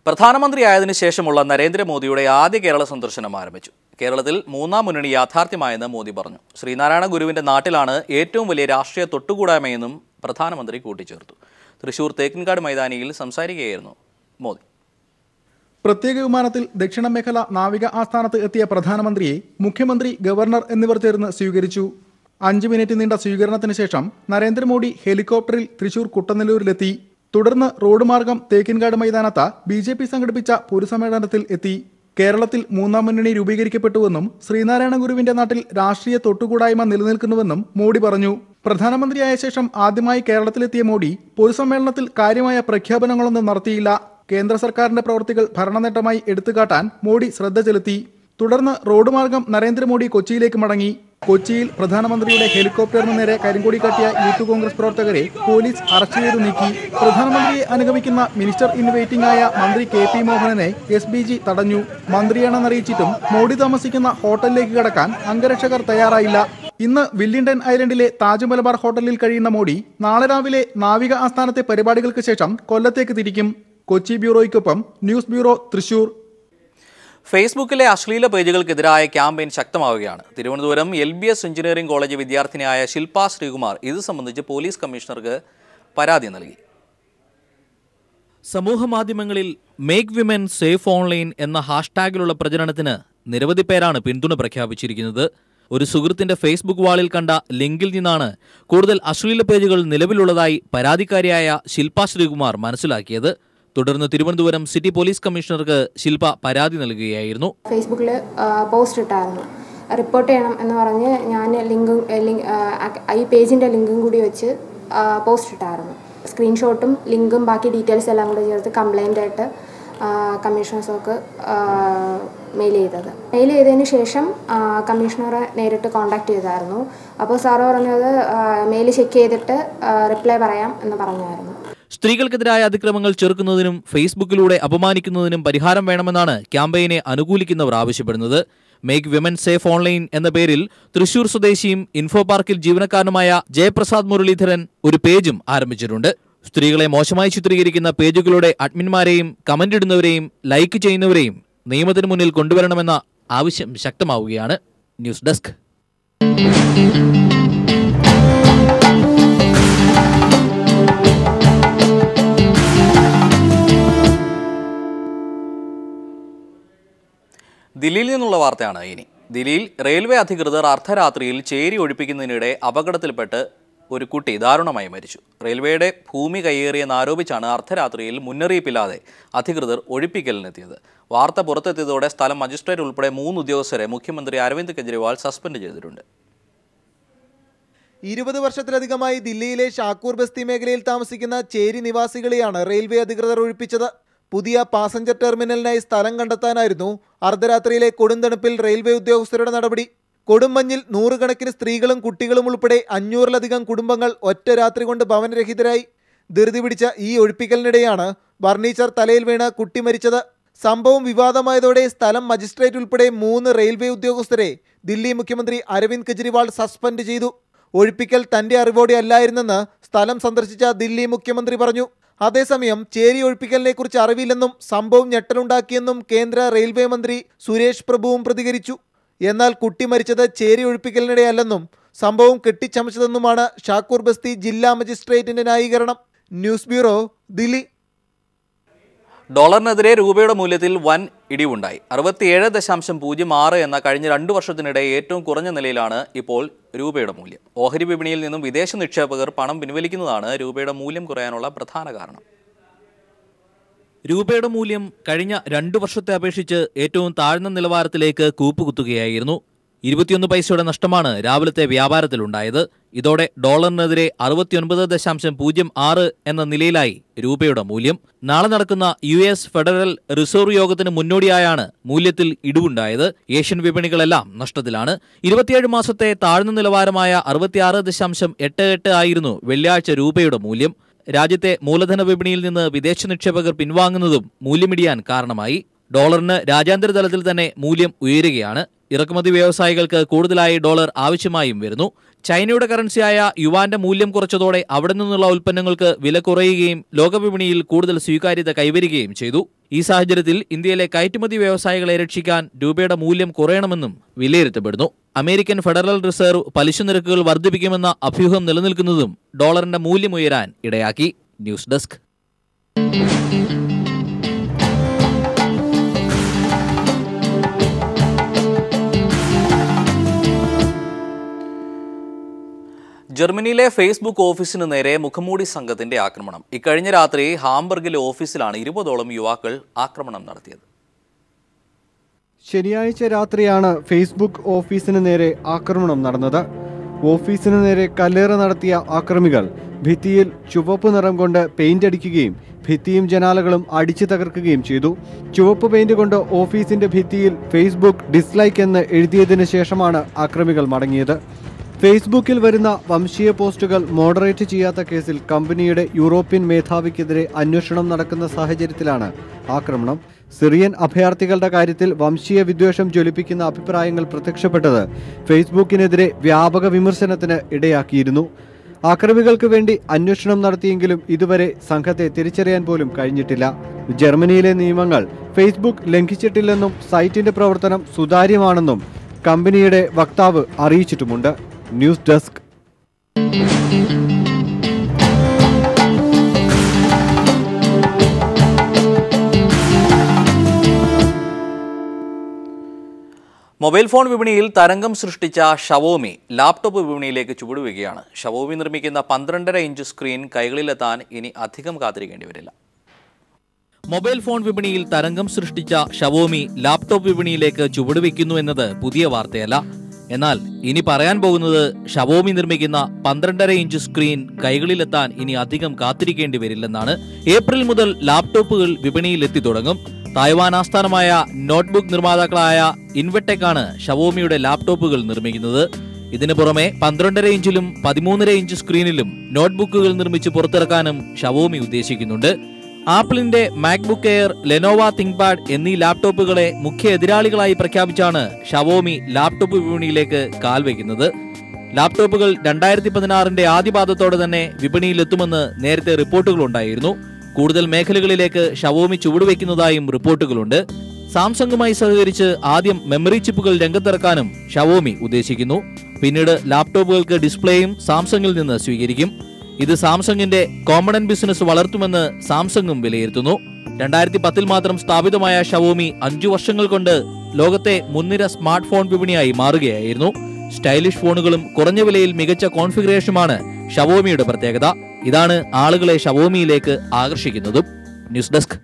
പ്രധാനമന്ത്രിയായതിനു ശേഷമുള്ള നരേന്ദ്രമോദിയുടെ ആദ്യ കേരള സന്ദർശനം ആരംഭിച്ചു കേരളത്തിൽ മൂന്നാം മുന്നണി യാഥാർത്ഥ്യമായെന്ന് മോദി പറഞ്ഞു ശ്രീനാരായണ ഗുരുവിന്റെ നാട്ടിലാണ് ഏറ്റവും വലിയ രാഷ്ട്രീയ തൊട്ടുകൂടായ്മയെന്നും പ്രധാനമന്ത്രി കൂട്ടിച്ചേർത്തു തൃശൂർ തേക്കിൻകാട് മൈതാനിയിൽ സംസാരിക്കുകയായിരുന്നു മോദി പ്രത്യേക വിമാനത്തിൽ ദക്ഷിണ മേഖല നാവിക ആസ്ഥാനത്ത് എത്തിയ പ്രധാനമന്ത്രിയെ മുഖ്യമന്ത്രി ഗവർണർ എന്നിവർ ചേർന്ന് സ്വീകരിച്ചു അഞ്ച് മിനിറ്റ് നീണ്ട സ്വീകരണത്തിന് ശേഷം നരേന്ദ്രമോദി ഹെലികോപ്റ്ററിൽ തൃശൂർ കുട്ടനെല്ലൂരിലെത്തി തുടർന്ന് റോഡ് മാർഗം തേക്കിൻകാട് മൈതാനത്ത് ബി ജെ പി സംഘടിപ്പിച്ച പൊതുസമ്മേളനത്തിൽ എത്തി കേരളത്തിൽ മൂന്നാം മുന്നണി രൂപീകരിക്കപ്പെട്ടുവെന്നും ശ്രീനാരായണ ഗുരുവിന്റെ നാട്ടിൽ രാഷ്ട്രീയ തൊട്ടുകൂടായ്മ നിലനിൽക്കുന്നുവെന്നും മോഡി പറഞ്ഞു പ്രധാനമന്ത്രിയായ ശേഷം ആദ്യമായി കേരളത്തിലെത്തിയ മോഡി പൊതുസമ്മേളനത്തിൽ കാര്യമായ പ്രഖ്യാപനങ്ങളൊന്നും നടത്തിയില്ല കേന്ദ്ര സർക്കാരിന്റെ പ്രവൃത്തികൾ ഭരണനേട്ടമായി എടുത്തുകാട്ടാൻ മോഡി ശ്രദ്ധ ചെലുത്തി തുടർന്ന് റോഡ് മാർഗം നരേന്ദ്രമോദി കൊച്ചിയിലേക്ക് മടങ്ങി കൊച്ചിയിൽ പ്രധാനമന്ത്രിയുടെ ഹെലികോപ്റ്ററിന് നേരെ കരിങ്കൊടി കാട്ടിയ യൂത്ത് കോൺഗ്രസ് പ്രവർത്തകരെ പോലീസ് അറസ്റ്റ് ചെയ്തു നീക്കി പ്രധാനമന്ത്രിയെ അനുഗമിക്കുന്ന മിനിസ്റ്റർ ഇൻ വെയിറ്റിംഗ് ആയ മന്ത്രി കെ പി മോഹനനെ എസ് ബി ജി തടഞ്ഞു മന്ത്രിയാണെന്നറിയിച്ചിട്ടും മോഡി താമസിക്കുന്ന ഹോട്ടലിലേക്ക് കടക്കാൻ അംഗരക്ഷകർ തയ്യാറായില്ല ഇന്ന് വില്ലിംഗ്ടൺ ഐലൻഡിലെ താജ് മലബാർ ഹോട്ടലിൽ കഴിയുന്ന മോഡി നാളെ രാവിലെ നാവിക ആസ്ഥാനത്തെ പരിപാടികൾക്ക് ശേഷം കൊല്ലത്തേക്ക് തിരിക്കും കൊച്ചി ബ്യൂറോയ്ക്കൊപ്പം ന്യൂസ് ബ്യൂറോ തൃശൂർ ഫേസ്ബുക്കിലെ അശ്ലീല പേജുകൾക്കെതിരായ ക്യാമ്പയിൻ ശക്തമാവുകയാണ് Thiruvananthapuram L B S engineering college വിദ്യാർത്ഥിനിയായ ശില്പ ശ്രീകുമാർ ഇത് സംബന്ധിച്ച് പോലീസ് കമ്മീഷണർക്ക് പരാതി നൽകി സമൂഹ മാധ്യമങ്ങളിൽ മേക്ക് വിമൻ സേഫ് ഓൺലൈൻ എന്ന ഹാഷ്ടാഗിലുള്ള പ്രചരണത്തിന് നിരവധി പേരാണ് പിന്തുണ പ്രഖ്യാപിച്ചിരിക്കുന്നത് ഒരു സുഹൃത്തിന്റെ ഫേസ്ബുക്ക് വാളിൽ കണ്ട ലിങ്കിൽ നിന്നാണ് കൂടുതൽ അശ്ലീല പേജുകൾ നിലവിലുള്ളതായി പരാതിക്കാരിയായ ശില്പ ശ്രീകുമാർ മനസ്സിലാക്കിയത് തുടർന്ന് തിരുവനന്തപുരം സിറ്റി പോലീസ് കമ്മീഷണർക്ക് ശില്പ പരാതി നൽകുകയായിരുന്നു ഫേസ്ബുക്കിൽ പോസ്റ്റ് ഇട്ടായിരുന്നു റിപ്പോർട്ട് ചെയ്യണം എന്ന് പറഞ്ഞ് ഞാൻ ലിങ്കും ലിങ്ക് ഈ പേജിൻ്റെ ലിങ്കും കൂടി വെച്ച് പോസ്റ്റ് ഇട്ടായിരുന്നു സ്ക്രീൻഷോട്ടും ലിങ്കും ബാക്കി ഡീറ്റെയിൽസ് എല്ലാം കൂടി ചേർത്ത് കംപ്ലൈൻ്റ് ആയിട്ട് കമ്മീഷണേഴ്സൊക്കെ മെയിൽ ചെയ്തത് മെയിൽ ചെയ്തതിന് ശേഷം കമ്മീഷണറെ നേരിട്ട് കോൺടാക്ട് ചെയ്തായിരുന്നു അപ്പോൾ സാറ് പറഞ്ഞത് മെയിൽ ചെക്ക് ചെയ്തിട്ട് റിപ്ലൈ പറയാം എന്ന് പറഞ്ഞായിരുന്നു സ്ത്രീകൾക്കെതിരായ അതിക്രമങ്ങൾ ചെറുക്കുന്നതിനും ഫേസ്ബുക്കിലൂടെ അപമാനിക്കുന്നതിനും പരിഹാരം വേണമെന്നാണ് ക്യാമ്പയിനെ അനുകൂലിക്കുന്നവർ ആവശ്യപ്പെടുന്നത് മേക്ക് വിമൻ സേഫ് ഓൺലൈൻ എന്ന പേരിൽ തൃശൂർ സ്വദേശിയും ഇൻഫോ പാർക്കിൽ ജീവനക്കാരനുമായ ജയപ്രസാദ് മുരളീധരൻ ഒരു പേജും ആരംഭിച്ചിട്ടുണ്ട് സ്ത്രീകളെ മോശമായി ചിത്രീകരിക്കുന്ന പേജുകളുടെ അഡ്മിന്മാരെയും കമന്റ് ഇടുന്നവരെയും ലൈക്ക് ചെയ്യുന്നവരെയും നിയമത്തിന് മുന്നിൽ കൊണ്ടുവരണമെന്ന ആവശ്യം ശക്തമാവുകയാണ് ന്യൂസ് ഡെസ്ക് ദില്ലിയിൽ നിന്നുള്ള വാർത്തയാണ് ഇനി ദില്ലിയിൽ റെയിൽവേ അധികൃതർ അർദ്ധരാത്രിയിൽ ചേരി ഒഴിപ്പിക്കുന്നതിനിടെ അപകടത്തിൽപ്പെട്ട് ഒരു കുട്ടി ദാരുണമായി മരിച്ചു റെയിൽവേയുടെ ഭൂമി കയ്യേറിയെന്ന് ആരോപിച്ചാണ് അർദ്ധരാത്രിയിൽ മുന്നറിയിപ്പില്ലാതെ അധികൃതർ ഒഴിപ്പിക്കലിനെത്തിയത് വാർത്ത പുറത്തെത്തിയതോടെ സ്ഥലം മജിസ്ട്രേറ്റ് ഉൾപ്പെടെ മൂന്ന് ഉദ്യോഗസ്ഥരെ മുഖ്യമന്ത്രി അരവിന്ദ് കെജ്രിവാൾ സസ്പെൻഡ് ചെയ്തിട്ടുണ്ട് ഇരുപത് വർഷത്തിലധികമായി ദില്ലിയിലെ ഷാക്കൂർ ബസ്തി മേഖലയിൽ താമസിക്കുന്ന ചേരി നിവാസികളെയാണ് റെയിൽവേ അധികൃതർ ഒഴിപ്പിച്ചത് പുതിയ പാസഞ്ചർ ടെർമിനലിനായി സ്ഥലം കണ്ടെത്താനായിരുന്നു അർദ്ധരാത്രിയിലെ കൊടുന്തണുപ്പിൽ റെയിൽവേ ഉദ്യോഗസ്ഥരുടെ നടപടി കൊടുംമഞ്ഞിൽ നൂറുകണക്കിന് സ്ത്രീകളും കുട്ടികളും ഉൾപ്പെടെ അഞ്ഞൂറിലധികം കുടുംബങ്ങൾ ഒറ്റ രാത്രി കൊണ്ട് ഭവനരഹിതരായി ധൃതി പിടിച്ച ഈ ഒഴിപ്പിക്കലിനിടെയാണ് ഫർണിച്ചർ തലയിൽ വീണ് കുട്ടി മരിച്ചത് സംഭവം വിവാദമായതോടെ സ്ഥലം മജിസ്ട്രേറ്റ് ഉൾപ്പെടെ മൂന്ന് റെയിൽവേ ഉദ്യോഗസ്ഥരെ ദില്ലി മുഖ്യമന്ത്രി അരവിന്ദ് കെജ്രിവാൾ സസ്പെൻഡ് ചെയ്തു ഒഴിപ്പിക്കൽ തന്റെ അറിവോടെ അല്ലായിരുന്നെന്ന് സ്ഥലം സന്ദർശിച്ച ദില്ലി മുഖ്യമന്ത്രി പറഞ്ഞു അതേസമയം ചേരി ഒഴിപ്പിക്കലിനെ കുറിച്ച് അറിവില്ലെന്നും സംഭവം ഞെട്ടലുണ്ടാക്കിയെന്നും കേന്ദ്ര റെയിൽവേ മന്ത്രി സുരേഷ് പ്രഭുവും പ്രതികരിച്ചു എന്നാൽ കുട്ടി മരിച്ചത് ചേരി ഒഴിപ്പിക്കലിനിടെയല്ലെന്നും സംഭവം കെട്ടിച്ചമച്ചതെന്നുമാണ് ഷാക്കൂർ ബസ്തി ജില്ലാ മജിസ്ട്രേറ്റിന്റെ ന്യായീകരണം ന്യൂസ് ബ്യൂറോ ദില്ലി ഡോളറിനെതിരെ രൂപയുടെ മൂല്യത്തിൽ വൻ ഇടിവുണ്ടായി അറുപത്തിയേഴ് ദശാംശം പൂജ്യം ആറ് എന്ന കഴിഞ്ഞ രണ്ടു വർഷത്തിനിടെ ഏറ്റവും കുറഞ്ഞ നിലയിലാണ് ഇപ്പോൾ രൂപയുടെ മൂല്യം ഓഹരി വിപണിയിൽ നിന്നും വിദേശ നിക്ഷേപകർ പണം പിൻവലിക്കുന്നതാണ് രൂപയുടെ മൂല്യം കുറയാനുള്ള പ്രധാന കാരണം രൂപയുടെ മൂല്യം കഴിഞ്ഞ രണ്ടു വർഷത്തെ അപേക്ഷിച്ച് ഏറ്റവും താഴ്ന്ന നിലവാരത്തിലേക്ക് കൂപ്പുകുത്തുകയായിരുന്നു ഇരുപത്തിയൊന്ന് പൈസയുടെ നഷ്ടമാണ് രാവിലത്തെ വ്യാപാരത്തിലുണ്ടായത് ഇതോടെ ഡോളറിനെതിരെ അറുപത്തിയൊൻപത് ദശാംശം പൂജ്യം ആറ് എന്ന നിലയിലായി രൂപയുടെ മൂല്യം നാളെ നടക്കുന്ന യു എസ് ഫെഡറൽ റിസർവ് യോഗത്തിന് മുന്നോടിയായാണ് മൂല്യത്തിൽ ഇടിവുണ്ടായത് ഏഷ്യൻ വിപണികളെല്ലാം നഷ്ടത്തിലാണ് ഇരുപത്തിയേഴ് മാസത്തെ താഴ്ന്ന നിലവാരമായ അറുപത്തിയാറ് ദശാംശം എട്ട് എട്ട് ആയിരുന്നു വെള്ളിയാഴ്ച രൂപയുടെ മൂല്യം രാജ്യത്തെ മൂലധന വിപണിയിൽ നിന്ന് വിദേശ നിക്ഷേപകർ പിൻവാങ്ങുന്നതും മൂല്യമിടിയാൻ കാരണമായി ഡോളറിന് രാജ്യാന്തര തലത്തിൽ തന്നെ മൂല്യം ഉയരുകയാണ് ഇറക്കുമതി വ്യവസായികൾക്ക് കൂടുതലായി ഡോളർ ആവശ്യമായും വരുന്നു ചൈനയുടെ കറൻസിയായ യുവാന്റെ മൂല്യം കുറച്ചതോടെ അവിടെ നിന്നുള്ള ഉൽപ്പന്നങ്ങൾക്ക് വില കുറയുകയും ലോകവിപണിയിൽ കൂടുതൽ സ്വീകാര്യത കൈവരികയും ചെയ്തു ഈ സാഹചര്യത്തിൽ ഇന്ത്യയിലെ കയറ്റുമതി വ്യവസായികളെ രക്ഷിക്കാൻ രൂപയുടെ മൂല്യം കുറയണമെന്നും വിലയിരുത്തപ്പെടുന്നു അമേരിക്കൻ ഫെഡറൽ റിസർവ് പലിശ നിരക്കുകൾ വർദ്ധിപ്പിക്കുമെന്ന അഭ്യൂഹം നിലനിൽക്കുന്നതും ഡോളറിന്റെ മൂല്യം ഉയരാൻ ഇടയാക്കി ന്യൂസ് ഡെസ്ക് ജർമ്മനിയിലെ ഫേസ്ബുക്ക് ഓഫീസിന് നേരെ മുഖംമൂടി സംഘത്തിന്റെ ആക്രമണം ഇക്കഴിഞ്ഞ രാത്രി ഹാംബർഗിലെ ഓഫീസിലാണ് ഇരുപതോളം യുവാക്കൾ ആക്രമണം നടത്തിയത് ശനിയാഴ്ച രാത്രിയാണ് ഫേസ്ബുക്ക് ഓഫീസിന് നേരെ ആക്രമണം നടന്നത് ഓഫീസിന് നേരെ കല്ലേറ നടത്തിയ ആക്രമികൾ ഭിത്തിയിൽ ചുവപ്പ് നിറം കൊണ്ട് പെയിന്റ് അടിക്കുകയും ഭിത്തിയും ജനാലകളും അടിച്ചു തകർക്കുകയും ചെയ്തു ചുവപ്പ് പെയിന്റ് കൊണ്ട് ഓഫീസിന്റെ ഭിത്തിയിൽ ഫേസ്ബുക്ക് ഡിസ്ലൈക്ക് എന്ന് എഴുതിയതിനു ശേഷമാണ് ആക്രമികൾ മടങ്ങിയത് ഫേസ്ബുക്കിൽ വരുന്ന വംശീയ പോസ്റ്റുകൾ മോഡറേറ്റ് ചെയ്യാത്ത കേസിൽ കമ്പനിയുടെ യൂറോപ്യൻ മേധാവിക്കെതിരെ അന്വേഷണം നടക്കുന്ന സാഹചര്യത്തിലാണ് ആക്രമണം സിറിയൻ അഭയാർത്ഥികളുടെ കാര്യത്തിൽ വംശീയ വിദ്വേഷം ജ്വലിപ്പിക്കുന്ന അഭിപ്രായങ്ങൾ പ്രത്യക്ഷപ്പെട്ടത് ഫേസ്ബുക്കിനെതിരെ വ്യാപക വിമർശനത്തിന് ഇടയാക്കിയിരുന്നു ആക്രമികൾക്ക് വേണ്ടി അന്വേഷണം നടത്തിയെങ്കിലും ഇതുവരെ സംഘത്തെ തിരിച്ചറിയാൻ പോലും കഴിഞ്ഞിട്ടില്ല ജർമ്മനിയിലെ നിയമങ്ങൾ ഫേസ്ബുക്ക് ലംഘിച്ചിട്ടില്ലെന്നും സൈറ്റിന്റെ പ്രവർത്തനം സുതാര്യമാണെന്നും കമ്പനിയുടെ വക്താവ് അറിയിച്ചിട്ടുമുണ്ട് ന്യൂസ് ഡെസ്ക് മൊബൈൽ ഫോൺ വിപണിയിൽ തരംഗം സൃഷ്ടിച്ച ഷവോമി ലാപ്ടോപ്പ് വിപണിയിലേക്ക് ചുവടുവെക്കുകയാണ് ഷവോമി നിർമ്മിക്കുന്ന പന്ത്രണ്ടര ഇഞ്ച് സ്ക്രീൻ കൈകളിലെത്താൻ ഇനി അധികം കാത്തിരിക്കേണ്ടി വരില്ല മൊബൈൽ ഫോൺ വിപണിയിൽ തരംഗം സൃഷ്ടിച്ച ഷവോമി ലാപ്ടോപ്പ് വിപണിയിലേക്ക് ചുവടുവെക്കുന്നു എന്നത് പുതിയ വാർത്തയല്ല എന്നാൽ ഇനി പറയാൻ പോകുന്നത് ഷവോമി നിർമ്മിക്കുന്ന പന്ത്രണ്ടര ഇഞ്ച് സ്ക്രീൻ കൈകളിലെത്താൻ ഇനി അധികം കാത്തിരിക്കേണ്ടി വരില്ലെന്നാണ് ഏപ്രിൽ മുതൽ ലാപ്ടോപ്പുകൾ വിപണിയിൽ എത്തി തുടങ്ങും തായ്വാൻ ആസ്ഥാനമായ നോട്ട്ബുക്ക് നിർമ്മാതാക്കളായ ഇൻവെടെക് ആണ് ഷവോമിയുടെ ലാപ്ടോപ്പുകൾ നിർമ്മിക്കുന്നത് ഇതിനു പുറമെ പന്ത്രണ്ടര ഇഞ്ചിലും പതിമൂന്നര ഇഞ്ച് സ്ക്രീനിലും നോട്ട്ബുക്കുകൾ നിർമ്മിച്ച് പുറത്തിറക്കാനും ഷവോമി ഉദ്ദേശിക്കുന്നുണ്ട് ആപ്പിളിന്റെ മാക്ബുക്ക് എയർ ലെനോവ തിങ്ക്പാഡ് എന്നീ ലാപ്ടോപ്പുകളെ മുഖ്യ എതിരാളികളായി പ്രഖ്യാപിച്ചാണ് ഷവോമി ലാപ്ടോപ്പ് വിപണിയിലേക്ക് കാൽവെക്കുന്നത് ലാപ്ടോപ്പുകൾ രണ്ടായിരത്തി പതിനാറിന്റെ ആദ്യപാദത്തോടെ തന്നെ വിപണിയിലെത്തുമെന്ന് നേരത്തെ റിപ്പോർട്ടുകളുണ്ടായിരുന്നു കൂടുതൽ മേഖലകളിലേക്ക് ഷവോമി ചുവടുവെക്കുന്നതായും റിപ്പോർട്ടുകളുണ്ട് സാംസങ്ങുമായി സഹകരിച്ച് ആദ്യം മെമ്മറി ചിപ്പുകൾ രംഗത്തിറക്കാനും ഷവോമി ഉദ്ദേശിക്കുന്നു പിന്നീട് ലാപ്ടോപ്പുകൾക്ക് ഡിസ്പ്ലേയും സാംസങ്ങിൽ നിന്ന് സ്വീകരിക്കും ഇത് സാംസങ്ങിന്റെ കോമണന്റ് ബിസിനസ് വളർത്തുമെന്ന് സാംസങ്ങും വിലയിരുത്തുന്നു രണ്ടായിരത്തി പത്തിൽ മാത്രം സ്ഥാപിതമായ ഷവോമി അഞ്ചു വർഷങ്ങൾ കൊണ്ട് ലോകത്തെ മുൻനിര സ്മാർട്ട് ഫോൺ വിപണിയായി മാറുകയായിരുന്നു സ്റ്റൈലിഷ് ഫോണുകളും കുറഞ്ഞ വിലയിൽ മികച്ച കോൺഫിഗറേഷനുമാണ് ഷവോമിയുടെ പ്രത്യേകത ഇതാണ് ആളുകളെ ഷവോമിയിലേക്ക് ആകർഷിക്കുന്നതും ന്യൂസ് ഡെസ്ക്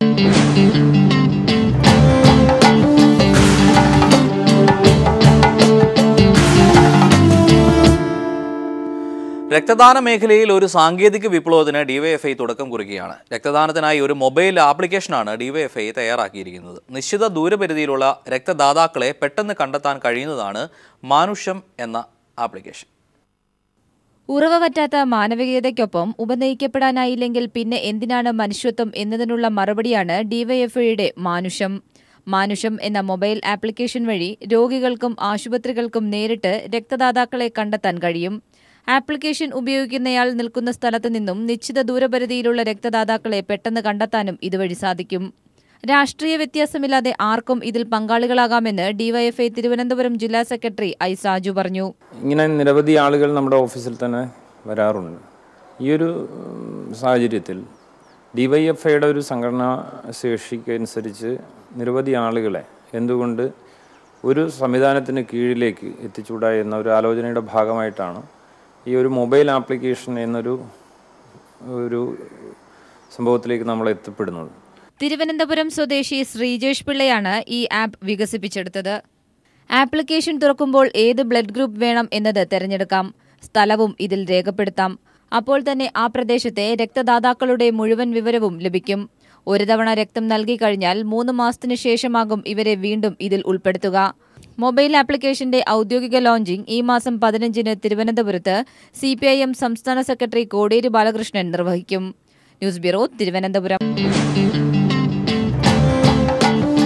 രക്തദാന മേഖലയിൽ ഒരു സാങ്കേതിക വിപ്ലവത്തിന് ഡിവൈഎഫ്ഐ തുടക്കം കുറിക്കുകയാണ് രക്തദാനത്തിനായി ഒരു മൊബൈൽ ആപ്ലിക്കേഷനാണ് ഡിവൈഎഫ്ഐ തയ്യാറാക്കിയിരിക്കുന്നത് നിശ്ചിത ദൂരപരിധിയിലുള്ള രക്തദാതാക്കളെ പെട്ടെന്ന് കണ്ടെത്താൻ കഴിയുന്നതാണ് മാനുഷം എന്ന ആപ്ലിക്കേഷൻ ഉറവ പറ്റാത്ത മാനവികതയ്ക്കൊപ്പം ഉപനയിക്കപ്പെടാനായില്ലെങ്കിൽ പിന്നെ എന്തിനാണ് മനുഷ്യത്വം എന്നതിനുള്ള മറുപടിയാണ് ഡിവൈഎഫ്ഐയുടെ മാനുഷം മാനുഷം എന്ന മൊബൈൽ ആപ്ലിക്കേഷൻ വഴി രോഗികൾക്കും ആശുപത്രികൾക്കും നേരിട്ട് രക്തദാതാക്കളെ കണ്ടെത്താൻ കഴിയും ആപ്ലിക്കേഷൻ ഉപയോഗിക്കുന്നയാൾ നിൽക്കുന്ന സ്ഥലത്ത് നിന്നും നിശ്ചിത ദൂരപരിധിയിലുള്ള രക്തദാതാക്കളെ പെട്ടെന്ന് കണ്ടെത്താനും ഇതുവഴി സാധിക്കും രാഷ്ട്രീയ വ്യത്യാസമില്ലാതെ ആർക്കും ഇതിൽ പങ്കാളികളാകാമെന്ന് ഡിവൈഎഫ്ഐ തിരുവനന്തപുരം ജില്ലാ സെക്രട്ടറി ഐ സാജു പറഞ്ഞു ഇങ്ങനെ നിരവധി ആളുകൾ നമ്മുടെ ഓഫീസിൽ തന്നെ വരാറുണ്ട് ഈ ഒരു ഉം, സാഹചര്യത്തിൽ ഡി വൈ എഫ് ഐയുടെ ഒരു സംഘടനാ ശേഷിക്ക് അനുസരിച്ച് നിരവധി ആളുകളെ എന്തുകൊണ്ട് ഒരു സംവിധാനത്തിന് കീഴിലേക്ക് എത്തിച്ചൂടാ എന്ന ഒരു ആലോചനയുടെ ഭാഗമായിട്ടാണ് ഈ ഒരു മൊബൈൽ ആപ്ലിക്കേഷൻ എന്നൊരു ഒരു സംഭവത്തിലേക്ക് നമ്മൾ എത്തിപ്പെടുന്നത് തിരുവനന്തപുരം സ്വദേശി ശ്രീജേഷ് പിള്ളയാണ് ഈ ആപ്പ് വികസിപ്പിച്ചെടുത്തത് ആപ്ലിക്കേഷൻ തുറക്കുമ്പോൾ ഏത് ബ്ലഡ് ഗ്രൂപ്പ് വേണം എന്നത് തിരഞ്ഞെടുക്കാം സ്ഥലവും ഇതിൽ രേഖപ്പെടുത്താം അപ്പോൾ തന്നെ ആ പ്രദേശത്തെ രക്തദാതാക്കളുടെ മുഴുവൻ വിവരവും ലഭിക്കും ഒരു തവണ രക്തം നൽകി കഴിഞ്ഞാൽ മൂന്ന് മാസത്തിനു ശേഷമാകും ഇവരെ വീണ്ടും ഇതിൽ ഉൾപ്പെടുത്തുക മൊബൈൽ ആപ്ലിക്കേഷന്റെ ഔദ്യോഗിക ലോഞ്ചിംഗ് ഈ മാസം പതിനഞ്ചിന് തിരുവനന്തപുരത്ത് സി സംസ്ഥാന സെക്രട്ടറി കോടിയേരി ബാലകൃഷ്ണൻ നിർവഹിക്കും ന്യൂസ് ബ്യൂറോ തിരുവനന്തപുരം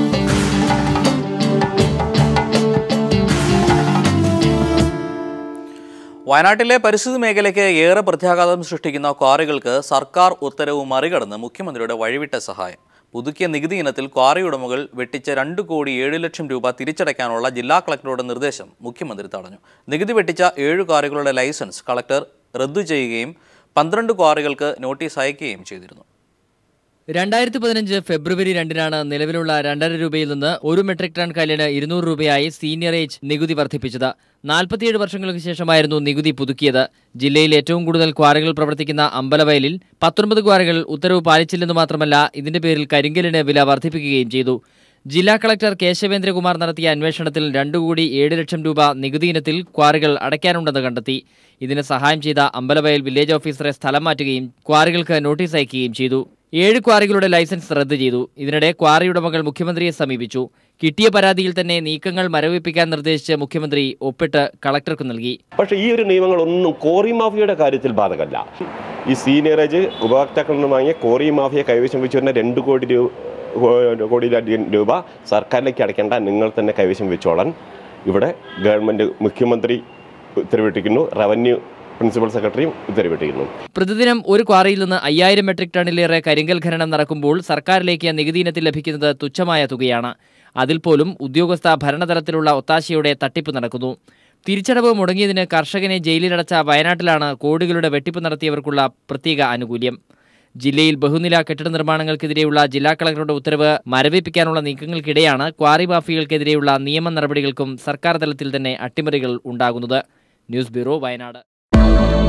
വയനാട്ടിലെ പരിസ്ഥിതി മേഖലയ്ക്ക് ഏറെ പ്രത്യാഘാതം സൃഷ്ടിക്കുന്ന ക്വാറികൾക്ക് സർക്കാർ ഉത്തരവ് മറികടന്ന് മുഖ്യമന്ത്രിയുടെ വഴിവിട്ട സഹായം പുതുക്കിയ നികുതി ഇനത്തിൽ ക്വാറി ഉടമകൾ വെട്ടിച്ച രണ്ട് കോടി ഏഴ് ലക്ഷം രൂപ തിരിച്ചടയ്ക്കാനുള്ള ജില്ലാ കളക്ടറുടെ നിർദ്ദേശം മുഖ്യമന്ത്രി തടഞ്ഞു നികുതി വെട്ടിച്ച ഏഴ് ക്വാറികളുടെ ലൈസൻസ് കളക്ടർ റദ്ദു ചെയ്യുകയും പന്ത്രണ്ട് ക്വാറികൾക്ക് നോട്ടീസ് അയക്കുകയും ചെയ്തിരുന്നു രണ്ടായിരത്തി പതിനഞ്ച് ഫെബ്രുവരി രണ്ടിനാണ് നിലവിലുള്ള രണ്ടര രൂപയിൽ നിന്ന് ഒരു മെട്രിക് ടൺ കല്ലിന് ഇരുന്നൂറ് രൂപയായി സീനിയർ ഏജ് നികുതി വർദ്ധിപ്പിച്ചത് നാൽപ്പത്തിയേഴ് വർഷങ്ങൾക്ക് ശേഷമായിരുന്നു നികുതി പുതുക്കിയത് ജില്ലയിൽ ഏറ്റവും കൂടുതൽ ക്വാറികൾ പ്രവർത്തിക്കുന്ന അമ്പലവയലിൽ പത്തൊൻപത് ക്വാറികൾ ഉത്തരവ് പാലിച്ചില്ലെന്ന് മാത്രമല്ല ഇതിന്റെ പേരിൽ കരിങ്കലിന് വില വർദ്ധിപ്പിക്കുകയും ചെയ്തു ജില്ലാ കളക്ടർ കേശവേന്ദ്രകുമാർ നടത്തിയ അന്വേഷണത്തിൽ രണ്ടു കോടി ഏഴ് ലക്ഷം രൂപ നികുതി ഇനത്തിൽ ക്വാറികൾ അടയ്ക്കാനുണ്ടെന്ന് കണ്ടെത്തി ഇതിന് സഹായം ചെയ്ത അമ്പലവയൽ വില്ലേജ് ഓഫീസറെ സ്ഥലം മാറ്റുകയും ക്വാറികൾക്ക് നോട്ടീസ് അയക്കുകയും ചെയ്തു ഏഴ് ക്വാറികളുടെ ലൈസൻസ് റദ്ദ് ചെയ്തു ഇതിനിടെ ക്വാറി ഉടമകൾ മുഖ്യമന്ത്രിയെ സമീപിച്ചു കിട്ടിയ പരാതിയിൽ തന്നെ നീക്കങ്ങൾ മരവിപ്പിക്കാൻ നിർദ്ദേശിച്ച് മുഖ്യമന്ത്രി ഒപ്പിട്ട് കളക്ടർക്ക് നൽകി പക്ഷേ ഈ ഒരു നിയമങ്ങളൊന്നും കോറി മാഫിയയുടെ കാര്യത്തിൽ ബാധകമല്ല ഈ സീനിയറേജ് ഉപഭോക്താക്കളിൽ നിന്ന് വാങ്ങിയ കോറി മാഫിയ കൈവശം വെച്ച് വരുന്ന രണ്ട് കോടി രൂപ കോടിയിലധികം രൂപ സർക്കാരിലേക്ക് അടയ്ക്കേണ്ട നിങ്ങൾ തന്നെ കൈവശം വെച്ചോളാൻ ഇവിടെ ഗവൺമെൻറ് മുഖ്യമന്ത്രി ഉത്തരവിട്ടിരിക്കുന്നു റവന്യൂ പ്രിൻസിപ്പൽ സെക്രട്ടറിയും ഉത്തരവിട്ടിരിക്കുന്നു പ്രതിദിനം ഒരു ക്വാറിയിൽ നിന്ന് അയ്യായിരം മെട്രിക് ടണ്ണിലേറെ കരിങ്കൽ ഖനനം നടക്കുമ്പോൾ സർക്കാരിലേക്ക് നികുതി ഇനത്തിൽ ലഭിക്കുന്നത് തുച്ഛമായ തുകയാണ് അതിൽ പോലും ഉദ്യോഗസ്ഥ ഭരണതലത്തിലുള്ള ഒത്താശയോടെ തട്ടിപ്പ് നടക്കുന്നു തിരിച്ചടവ് മുടങ്ങിയതിന് കർഷകനെ ജയിലിലടച്ച വയനാട്ടിലാണ് കോടികളുടെ വെട്ടിപ്പ് നടത്തിയവർക്കുള്ള പ്രത്യേക ആനുകൂല്യം ജില്ലയിൽ ബഹുനില കെട്ടിട നിർമ്മാണങ്ങൾക്കെതിരെയുള്ള ജില്ലാ കളക്ടറുടെ ഉത്തരവ് മരവിപ്പിക്കാനുള്ള നീക്കങ്ങൾക്കിടെയാണ് ക്വാറി മാഫിയകൾക്കെതിരെയുള്ള നിയമ നടപടികൾക്കും സർക്കാർ തലത്തിൽ തന്നെ അട്ടിമറികൾ ഉണ്ടാകുന്നത് ന്യൂസ് ബ്യൂറോ വയനാട്